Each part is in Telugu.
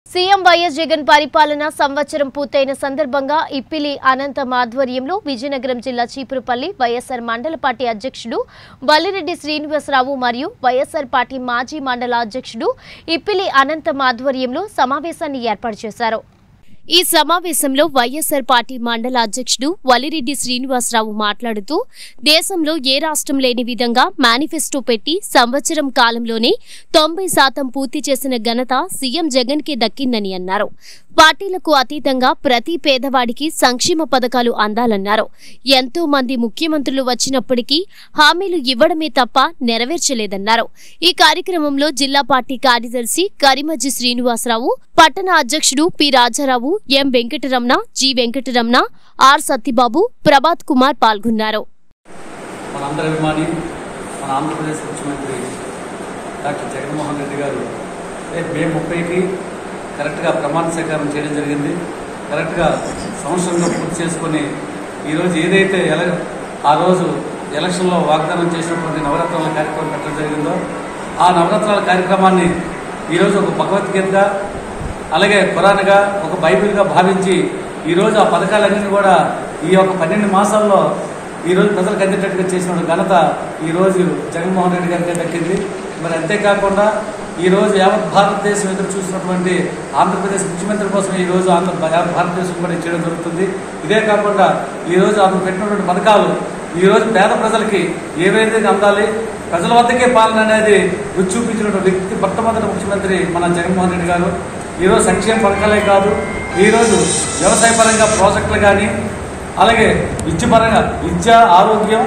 సీఎం వైఎస్ జగన్ పరిపాలన సంవత్సరం పూర్తయిన సందర్భంగా ఇప్పిలి అనంతం ఆధ్వర్యంలో విజయనగరం జిల్లా చీపురుపల్లి వైఎస్ఆర్ మండల పార్టీ అధ్యక్షుడు వల్లిరెడ్డి శ్రీనివాసరావు మరియు వైఎస్ఆర్ పార్టీ మాజీ మండల అధ్యక్షుడు ఇప్పిలి అనంతం ఆధ్వర్యంలో సమావేశాన్ని ఏర్పాటు చేశారు ఈ సమావేశంలో వైఎస్ఆర్ పార్టీ మండల అధ్యక్షుడు వలిరెడ్డి శ్రీనివాసరావు మాట్లాడుతూ దేశంలో ఏ రాష్ట్రం లేని విధంగా మేనిఫెస్టో పెట్టి సంవత్సరం కాలంలోనే తొంభై శాతం పూర్తి చేసిన ఘనత సీఎం జగన్ కి దక్కిందని అన్నారు పార్టీలకు అతీతంగా ప్రతి పేదవాడికి సంక్షేమ పథకాలు అందాలన్నారు ఎంతో మంది ముఖ్యమంత్రులు వచ్చినప్పటికీ హామీలు ఇవ్వడమే తప్ప నెరవేర్చలేదన్నారు ఈ కార్యక్రమంలో జిల్లా పార్టీ కార్యదర్శి కరిమజ్జి శ్రీనివాసరావు పట్టణ అధ్యక్షుడు P Raja Rao M Venkataramana G Venkataramana R Satyababu Prabhat Kumar పాల్గొన్నారు మనందరి అభిమాని మన ఆంధ్రప్రదేశ్ ముఖ్యమంత్రి డాక్టర్ జగన్మోహన్ రెడ్డి గారు రేపు మే ముప్పైకి కరెక్ట్గా ప్రమాణ స్వీకారం చేయడం జరిగింది కరెక్ట్గా సంవత్సరంలో పూర్తి చేసుకొని ఈరోజు ఏదైతే ఎల ఆ రోజు ఎలక్షన్లో వాగ్దానం చేసినటువంటి నవరత్నాల కార్యక్రమం పెట్టడం జరిగిందో ఆ నవరత్నాల కార్యక్రమాన్ని ఈరోజు ఒక భగవద్గీతగా అలాగే ఖురాన్గా ఒక బైబిల్గా భావించి ఈరోజు ఆ పథకాలన్నింటినీ కూడా ఈ యొక్క పన్నెండు మాసాల్లో ఈరోజు ప్రజలకు అందేటట్టుగా చేసిన ఘనత ఈరోజు జగన్మోహన్ రెడ్డి గారికి దక్కింది మరి అంతేకాకుండా ఈరోజు యావత్ భారతదేశం ఎదురు చూసినటువంటి ఆంధ్రప్రదేశ్ ముఖ్యమంత్రి కోసం ఈరోజు ఆంధ్ర యావత్ భారతదేశం కూడా చేయడం జరుగుతుంది ఇదే కాకుండా ఈరోజు ఆమె పెట్టినటువంటి పథకాలు ఈరోజు పేద ప్రజలకి ఏ విధంగా అందాలి ప్రజల వద్దకే పాలన అనేది రుచి చూపించినటువంటి వ్యక్తి మొట్టమొదటి ముఖ్యమంత్రి మన జగన్మోహన్ రెడ్డి గారు ఈరోజు సంక్షేమ పథకాలే కాదు ఈరోజు వ్యవసాయ పరంగా ప్రాజెక్టులు కానీ అలాగే విద్య పరంగా విద్య ఆరోగ్యం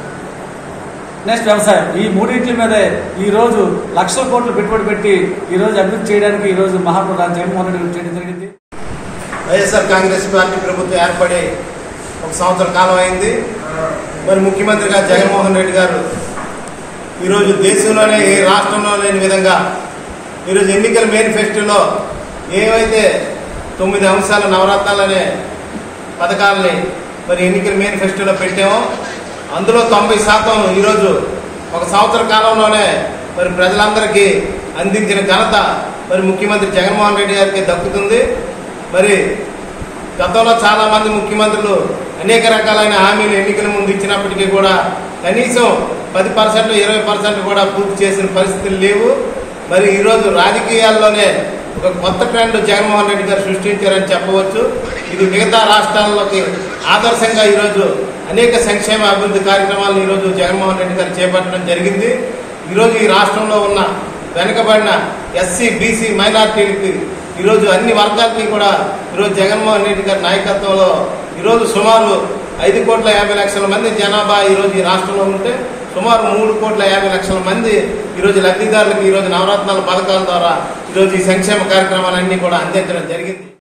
నెక్స్ట్ వ్యవసాయం ఈ మూడింటి మీదే ఈరోజు లక్షల కోట్లు పెట్టుబడి పెట్టి ఈరోజు అభివృద్ధి చేయడానికి ఈరోజు మహాప్రధాని జగన్మోహన్ రెడ్డి గారు చేయడం జరిగింది వైఎస్ఆర్ కాంగ్రెస్ పార్టీ ప్రభుత్వం ఏర్పడి ఒక సంవత్సర కాలం అయింది మరి ముఖ్యమంత్రిగా జగన్మోహన్ రెడ్డి గారు ఈరోజు దేశంలోనే ఏ రాష్ట్రంలో లేని విధంగా ఈరోజు ఎన్నికల మేనిఫెస్టోలో ఏవైతే తొమ్మిది అంశాల నవరత్నాలనే పథకాలని మరి ఎన్నికల మేనిఫెస్టోలో పెట్టామో అందులో తొంభై శాతం ఈరోజు ఒక సంవత్సర కాలంలోనే మరి ప్రజలందరికీ అందించిన ఘనత మరి ముఖ్యమంత్రి జగన్మోహన్ రెడ్డి గారికి దక్కుతుంది మరి గతంలో చాలా మంది ముఖ్యమంత్రులు అనేక రకాలైన హామీలు ఎన్నికల ముందు ఇచ్చినప్పటికీ కూడా కనీసం పది పర్సెంట్ ఇరవై పర్సెంట్ కూడా పూర్తి చేసిన పరిస్థితులు లేవు మరి ఈరోజు రాజకీయాల్లోనే ఒక కొత్త ట్రెండ్ జగన్మోహన్ రెడ్డి గారు సృష్టించారని చెప్పవచ్చు ఇది మిగతా రాష్ట్రాల్లోకి ఆదర్శంగా ఈరోజు అనేక సంక్షేమ అభివృద్ధి కార్యక్రమాలను ఈరోజు జగన్మోహన్ రెడ్డి గారు చేపట్టడం జరిగింది ఈరోజు ఈ రాష్ట్రంలో ఉన్న వెనుకబడిన ఎస్సీ బీసీ మైనార్టీలకి ఈరోజు అన్ని వర్గాలకి కూడా ఈరోజు జగన్మోహన్ రెడ్డి గారి నాయకత్వంలో ఈరోజు సుమారు ఐదు కోట్ల యాభై లక్షల మంది జనాభా ఈరోజు ఈ రాష్ట్రంలో ఉంటే సుమారు మూడు కోట్ల యాభై లక్షల మంది ఈరోజు లబ్ధిదారులకు ఈరోజు నవరత్నాల పథకాల ద్వారా ఈరోజు ఈ సంక్షేమ కార్యక్రమాలన్నీ కూడా అందించడం జరిగింది